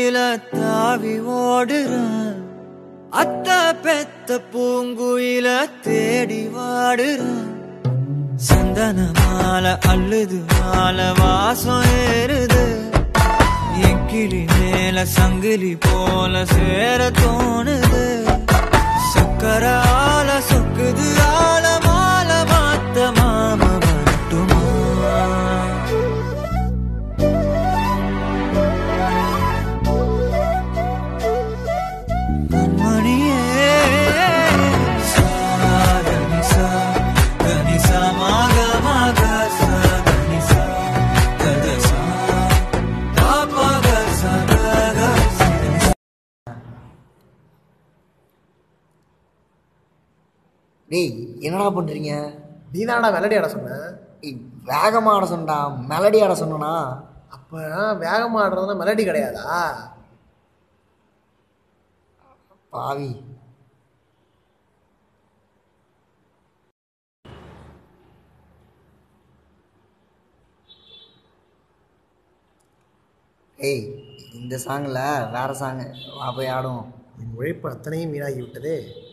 பூங்குயில தாவி ஓடுறேன் அத்த பெத்த பூங்குயில தேடி வாடுறேன் சந்தன மாலை அள்ளுது மாலை வாசம் ஏறுது என் கிளி மேல சங்கிலி போல சேர தோணுது சக்கர ஆல சொக்குது ஆல மால மாத்த மாம வரட்டுமா கண்மணியே சாதனிசா கனிசா மாக மாக சாதனிசா கதசா தாபக சகக சிதனிசா டேய் என்னடா பண்றீங்க நீ தானடா மெலடி ஆட சொன்ன ஏய், வேகமா ஆட சொன்னடா மெலடி ஆட சொன்னனா அப்போ வேகமாக ஆடுறதுனா மெலடி கிடையாதா பாவி ஏய் இந்த சாங்கில் வேற சாங்கு வா போய் ஆடுவோம் என் உழைப்பு அத்தனையும் வீணாகி விட்டதே